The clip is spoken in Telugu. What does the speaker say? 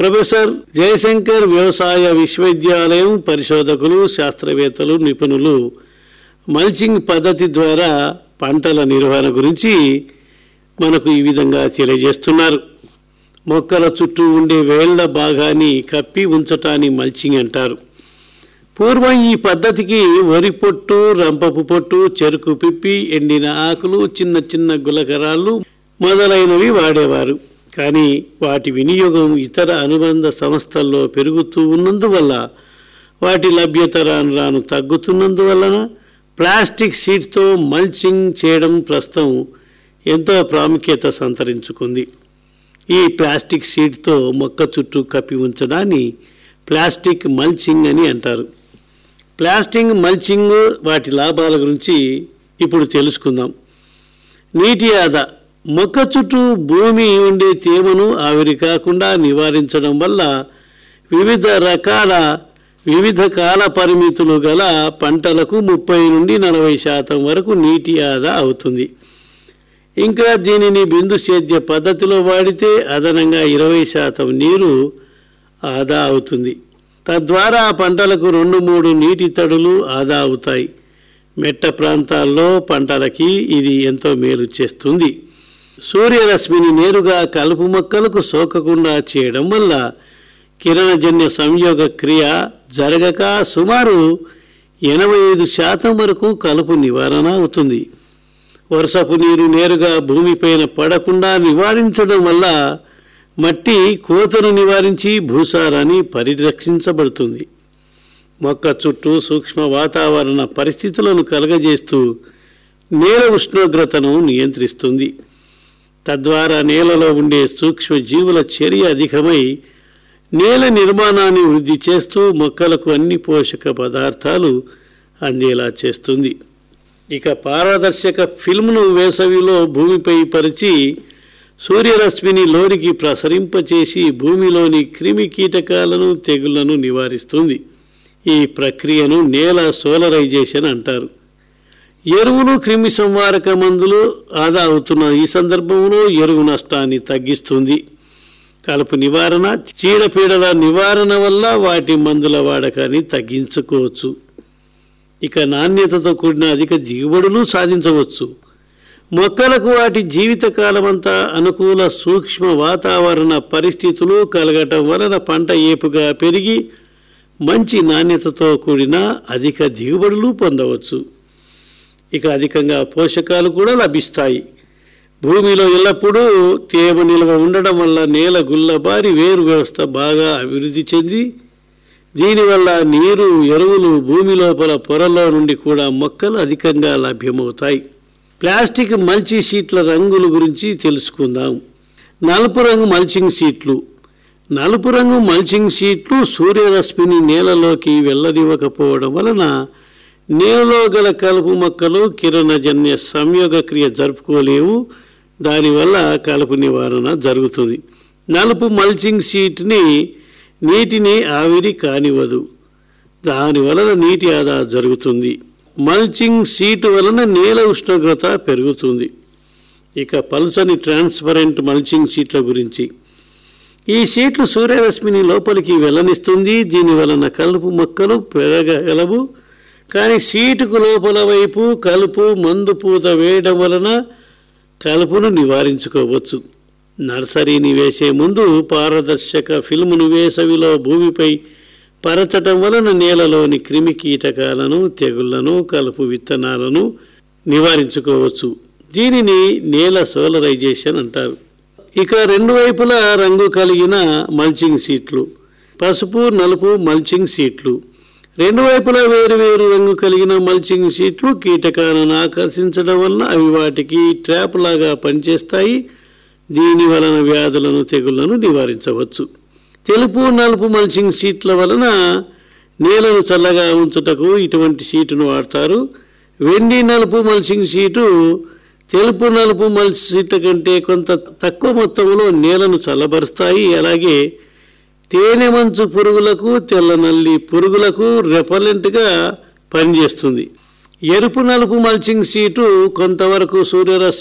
ప్రొఫెసర్ జయశంకర్ వ్యవసాయ విశ్వవిద్యాలయం పరిశోధకులు శాస్త్రవేత్తలు నిపుణులు మల్చింగ్ పద్ధతి ద్వారా పంటల నిర్వహణ గురించి మనకు ఈ విధంగా తెలియజేస్తున్నారు మొక్కల చుట్టూ ఉండే వేళ్ల భాగాన్ని కప్పి ఉంచటాన్ని మల్చింగ్ అంటారు పూర్వం ఈ పద్ధతికి వరి పొట్టు రంపపు పొట్టు చెరుకు పిప్పి ఎండిన ఆకులు చిన్న చిన్న గులకరాళ్ళు మొదలైనవి వాడేవారు కానీ వాటి వినియోగం ఇతర అనుబంధ సంస్థల్లో పెరుగుతూ ఉన్నందువల్ల వాటి లభ్యత రాను రాను తగ్గుతున్నందువలన ప్లాస్టిక్ సీట్తో మల్చింగ్ చేయడం ప్రస్తుతం ఎంతో ప్రాముఖ్యత సంతరించుకుంది ఈ ప్లాస్టిక్ షీట్తో మొక్క చుట్టూ కప్పి ఉంచడాన్ని ప్లాస్టిక్ మల్చింగ్ అని అంటారు ప్లాస్టిక్ మల్చింగ్ వాటి లాభాల గురించి ఇప్పుడు తెలుసుకుందాం నీటి ఆదా మొక్క చుట్టూ భూమి ఉండే తేమను ఆవిరి కాకుండా నివారించడం వల్ల వివిధ రకాల వివిధ కాల పరిమితులు గల పంటలకు ముప్పై నుండి నలభై శాతం వరకు నీటి ఆదా అవుతుంది ఇంకా దీనిని బిందు సేద్య పద్ధతిలో వాడితే అదనంగా ఇరవై శాతం నీరు ఆదా అవుతుంది తద్వారా ఆ పంటలకు రెండు మూడు నీటి తడులు ఆదా అవుతాయి మెట్ట ప్రాంతాల్లో పంటలకి ఇది ఎంతో మేలు చేస్తుంది సూర్యరశ్మిని నేరుగా కలుపు మొక్కలకు సోకకుండా చేయడం వల్ల కిరణజన్య సంయోగ క్రియ జరగక సుమారు ఎనభై ఐదు శాతం వరకు కలుపు నివారణ అవుతుంది వర్షపు నీరు నేరుగా భూమిపైన పడకుండా నివారించడం వల్ల మట్టి కోతను నివారించి భూసారాన్ని పరిరక్షించబడుతుంది మొక్క చుట్టూ సూక్ష్మ వాతావరణ పరిస్థితులను కలగజేస్తూ నేల ఉష్ణోగ్రతను నియంత్రిస్తుంది తద్వారా నేలలో ఉండే సూక్ష్మ జీవుల చర్య అధికమై నేల నిర్మాణాన్ని వృద్ధి చేస్తూ మొక్కలకు అన్ని పోషక పదార్థాలు అందేలా చేస్తుంది ఇక పారదర్శక ఫిల్మ్ను వేసవిలో భూమిపై పరిచి సూర్యరశ్మిని లోనికి ప్రసరింపచేసి భూమిలోని క్రిమి కీటకాలను తెగుళ్లను నివారిస్తుంది ఈ ప్రక్రియను నేల సోలరైజేషన్ అంటారు ఎరువులు క్రిమి సంహారక మందులు ఆదా అవుతున్న ఈ సందర్భంలో ఎరువు నష్టాన్ని తగ్గిస్తుంది కలుపు నివారణ చీడపీడల నివారణ వల్ల వాటి మందుల వాడకాన్ని తగ్గించుకోవచ్చు ఇక నాణ్యతతో కూడిన అధిక దిగుబడులు సాధించవచ్చు మొక్కలకు వాటి జీవితకాలమంతా అనుకూల సూక్ష్మ వాతావరణ పరిస్థితులు కలగటం వలన పంట ఏపుగా పెరిగి మంచి నాణ్యతతో కూడిన అధిక దిగుబడులు పొందవచ్చు ఇక అధికంగా పోషకాలు కూడా లభిస్తాయి భూమిలో ఎల్లప్పుడూ తేమ నిల్వ ఉండడం వల్ల నేల గుల్లబారి వేరు వ్యవస్థ బాగా అభివృద్ధి చెంది దీనివల్ల నీరు ఎరువులు భూమి లోపల పొరలో నుండి కూడా మొక్కలు అధికంగా లభ్యమవుతాయి ప్లాస్టిక్ మల్చి షీట్ల రంగుల గురించి తెలుసుకుందాం నలుపు రంగు మల్చింగ్ షీట్లు నలుపు రంగు మల్చింగ్ షీట్లు సూర్యరశ్మిని నేలలోకి వెళ్ళనివ్వకపోవడం వలన నేలలో గల కలుపు మొక్కలు కిరణజన్య సంయోగ క్రియ జరుపుకోలేవు దానివల్ల కలుపు నివారణ జరుగుతుంది నలుపు మల్చింగ్ షీట్ని నీటిని ఆవిరి కానివ్వదు దాని వలన నీటి ఆదా జరుగుతుంది మల్చింగ్ షీట్ వలన నేల ఉష్ణోగ్రత పెరుగుతుంది ఇక పల్సని ట్రాన్స్పరెంట్ మల్చింగ్ షీట్ల గురించి ఈ షీట్లు సూర్యరశ్మిని లోపలికి వెళ్ళనిస్తుంది దీని వలన కలుపు మొక్కలు పెరగగలవు కానీ షీటుకు లోపల వైపు కలుపు మందు పూత వేయడం వలన కలుపును నివారించుకోవచ్చు నర్సరీని వేసే ముందు పారదర్శక ఫిల్మును వేసవిలో భూమిపై పరచటం వలన నేలలోని క్రిమి కీటకాలను తెగుళ్లను కలుపు విత్తనాలను నివారించుకోవచ్చు దీనిని నేల సోలరైజేషన్ అంటారు ఇక రెండు వైపులా రంగు కలిగిన మల్చింగ్ సీట్లు పసుపు నలుపు మల్చింగ్ సీట్లు రెండు వైపులా వేరు వేరు రంగు కలిగిన మల్చింగ్ సీట్లు కీటకాలను ఆకర్షించడం వలన అవి వాటికి ట్రాప్ లాగా పనిచేస్తాయి దీని వలన వ్యాధులను తెగుళ్లను నివారించవచ్చు తెలుపు నలుపు మల్చింగ్ షీట్ల వలన నేలను చల్లగా ఉంచుటకు ఇటువంటి షీటును వాడతారు వెండి నలుపు మల్చింగ్ షీటు తెలుపు నలుపు మల్చి షీట్ల కంటే కొంత తక్కువ మొత్తంలో నేలను చల్లబరుస్తాయి అలాగే తేనె మంచు పురుగులకు తెల్ల నల్లి పురుగులకు రెపలెంట్గా పనిచేస్తుంది ఎరుపు నలుపు మల్చింగ్ షీటు కొంతవరకు సూర్యరశ్మి